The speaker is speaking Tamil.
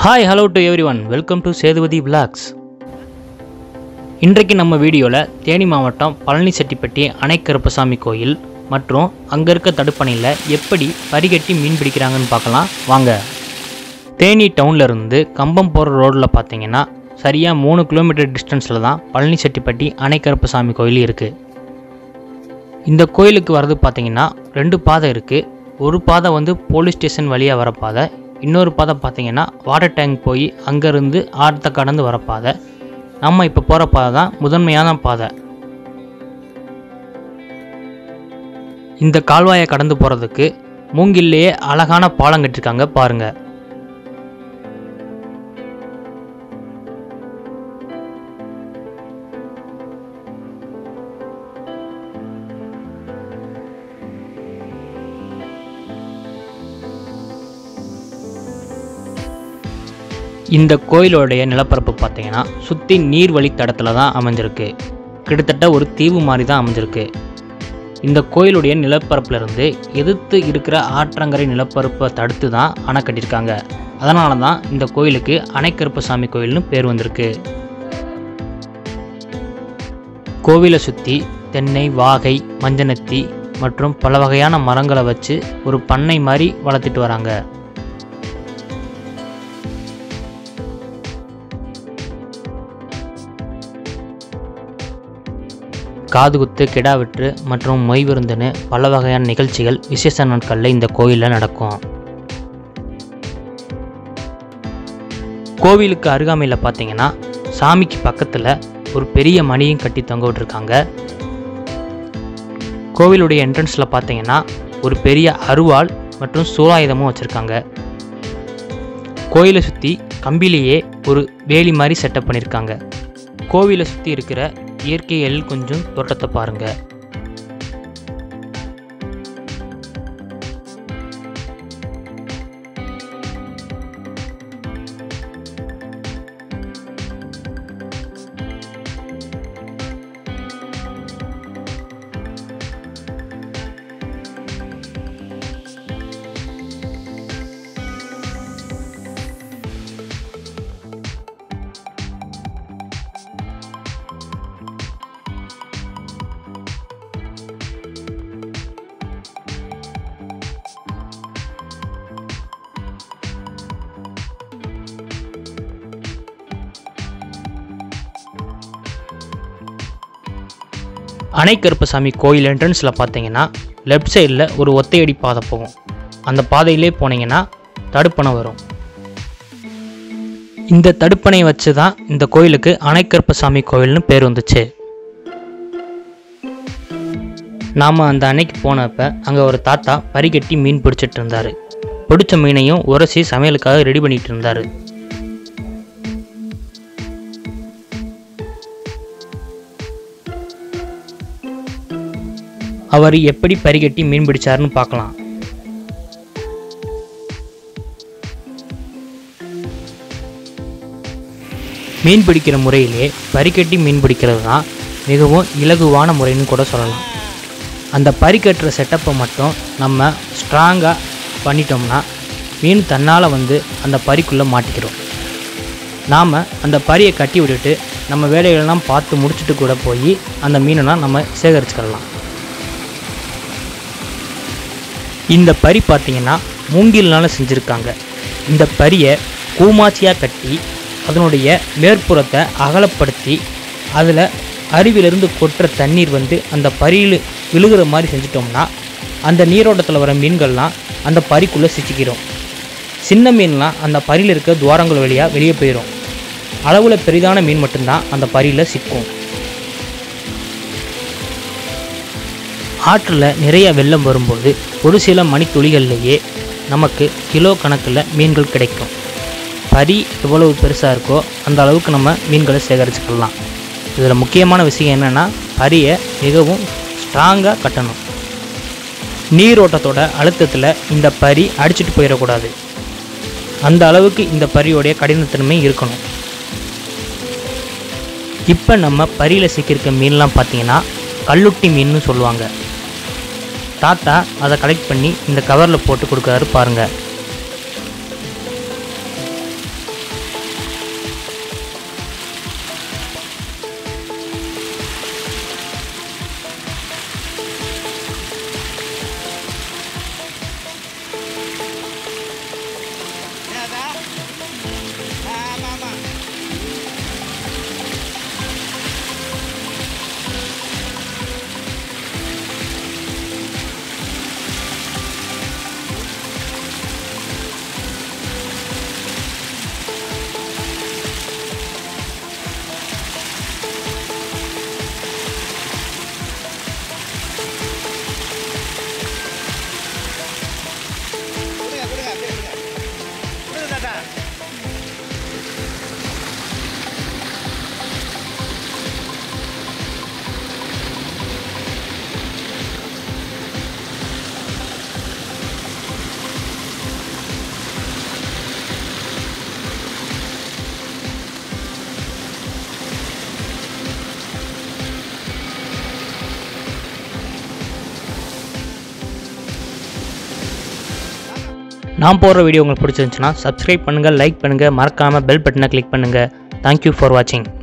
hi hello to everyone welcome to Sethupathi vlogs இன்றைக்கு நம்ம வீடியோவில் தேனி மாவட்டம் பழனி செட்டிப்பட்டி அணைக்கருப்பசாமி கோயில் மற்றும் அங்கே இருக்க தடுப்பணையில் எப்படி பரிகட்டி மீன் பிடிக்கிறாங்கன்னு பார்க்கலாம் வாங்க தேனி டவுன்ல இருந்து கம்பம் போகிற ரோடில் பார்த்தீங்கன்னா சரியாக மூணு கிலோமீட்டர் டிஸ்டன்ஸில் தான் பழனி செட்டிப்பட்டி அணைக்கருப்பசாமி கோயில் இருக்குது இந்த கோயிலுக்கு வர்றது பார்த்தீங்கன்னா ரெண்டு பாதை இருக்குது ஒரு பாதை வந்து போலீஸ் ஸ்டேஷன் வழியாக வர பாதை இன்னொரு பாதை பார்த்தீங்கன்னா வாட்டர் டேங்க் போய் அங்கேருந்து ஆற்றத்தை கடந்து வர பாதை நம்ம இப்போ போகிற பாதை தான் முதன்மையான பாதை இந்த கால்வாயை கடந்து போகிறதுக்கு மூங்கில்லையே அழகான பாலம் கட்டிருக்காங்க பாருங்க இந்த கோயிலோடைய நிலப்பரப்பு பார்த்தீங்கன்னா சுற்றி நீர் வழித்தடத்தில் தான் அமைஞ்சிருக்கு கிட்டத்தட்ட ஒரு தீவு மாதிரி தான் அமைஞ்சிருக்கு இந்த கோயிலுடைய நிலப்பரப்புல இருந்து எதிர்த்து இருக்கிற ஆற்றங்கரை நிலப்பரப்பை தடுத்து தான் அணை கட்டியிருக்காங்க அதனால தான் இந்த கோயிலுக்கு அணைக்கருப்பசாமி கோயில்னு பேர் வந்திருக்கு கோவிலை சுற்றி தென்னை வாகை மஞ்சனத்தி மற்றும் பல வகையான மரங்களை வச்சு ஒரு பண்ணை மாதிரி வளர்த்துட்டு வராங்க காதுகுத்து கிடாவெட்டு மற்றும் மொய் விருந்துன்னு பல வகையான நிகழ்ச்சிகள் விசேஷ நாட்களில் இந்த கோயிலில் நடக்கும் கோவிலுக்கு அருகாமையில் பார்த்தீங்கன்னா சாமிக்கு பக்கத்தில் ஒரு பெரிய மணியும் கட்டி தொங்க விட்டுருக்காங்க கோவிலுடைய என்ட்ரன்ஸில் பார்த்தீங்கன்னா ஒரு பெரிய அருவாள் மற்றும் சூலாயுதமும் வச்சுருக்காங்க கோயிலை சுற்றி கம்பிலேயே ஒரு வேலி மாதிரி செட்டப் பண்ணியிருக்காங்க கோவிலை சுற்றி இருக்கிற இயற்கை எழில் கொஞ்சம் தோட்டத்தை பாருங்க அணைக்கருப்பசாமி கோயில் என்ட்ரன்ஸில் பார்த்தீங்கன்னா லெஃப்ட் சைடில் ஒரு ஒத்தையடி பாதை போகும் அந்த பாதையிலே போனீங்கன்னா தடுப்பணை வரும் இந்த தடுப்பணை வச்சு தான் இந்த கோயிலுக்கு அணைக்கருப்பசாமி கோயில்னு பேர் வந்துச்சு நாம் அந்த அன்னைக்கு போனப்ப அங்கே ஒரு தாத்தா பரிகட்டி மீன் பிடிச்சிட்டு இருந்தார் பிடிச்ச மீனையும் உரசி சமையலுக்காக ரெடி பண்ணிட்டு இருந்தார் அவர் எப்படி பரிகட்டி மீன் பிடிச்சாருன்னு பார்க்கலாம் மீன் பிடிக்கிற முறையிலே பரிக்கட்டி மீன் பிடிக்கிறது தான் மிகவும் இலகுவான முறைன்னு கூட சொல்லலாம் அந்த பரிக்கட்டுற செட்டப்பை மட்டும் நம்ம ஸ்ட்ராங்காக பண்ணிட்டோம்னா மீன் தன்னால் வந்து அந்த பரிக்குள்ளே மாட்டிக்கிறோம் நாம் அந்த பரியை கட்டி விட்டுட்டு நம்ம வேலைகளெல்லாம் பார்த்து முடிச்சுட்டு கூட போய் அந்த மீனெல்லாம் நம்ம சேகரிச்சுக்கலாம் இந்த பரி பார்த்தீங்கன்னா மூங்கில்னால செஞ்சுருக்காங்க இந்த பரியை கூமாச்சியாக கட்டி அதனுடைய மேற்புறத்தை அகலப்படுத்தி அதில் அருவிலிருந்து கொட்டுற தண்ணீர் வந்து அந்த பரியில் விழுகிற மாதிரி செஞ்சிட்டோம்னா அந்த நீரோட்டத்தில் வர மீன்கள்லாம் அந்த பரிக்குள்ளே சிக்கிக்கிறோம் சின்ன மீன்லாம் அந்த பரியில் இருக்க துவாரங்கள் வழியாக வெளியே போயிடும் அளவில் பெரிதான மீன் மட்டும்தான் அந்த பரியில் சிக்கும் ஆற்றில் நிறைய வெள்ளம் வரும்போது ஒரு சில மணித்துளிகள்லேயே நமக்கு கிலோ கணக்கில் மீன்கள் கிடைக்கும் பரி எவ்வளவு பெருசாக இருக்கோ அந்த அளவுக்கு நம்ம மீன்களை சேகரிச்சுக்கலாம் இதில் முக்கியமான விஷயம் என்னென்னா பரியை மிகவும் ஸ்ட்ராங்காக கட்டணும் நீரோட்டத்தோட அழுத்தத்தில் இந்த பரி அடிச்சிட்டு போயிடக்கூடாது அந்த அளவுக்கு இந்த பரியோடைய கடினத்தன்மை இருக்கணும் இப்போ நம்ம பரியில் சிக்கியிருக்க மீன்லாம் பார்த்தீங்கன்னா கல்லுட்டி மீன்னு சொல்லுவாங்க தாத்தா அதை கலெக்ட் பண்ணி இந்த கவரில் போட்டு கொடுக்குறாரு பாருங்க நான் போடுற வீடியோ உங்களுக்கு பிடிச்சிருந்துச்சுன்னா சப்ஸ்கிரைப் பண்ணுங்கள் லைக் பண்ணுங்கள் மறக்காமல் பெல் பட்டனை கிளிக் பண்ணுங்கள் தேங்க்யூ ஃபார் வாட்சிங்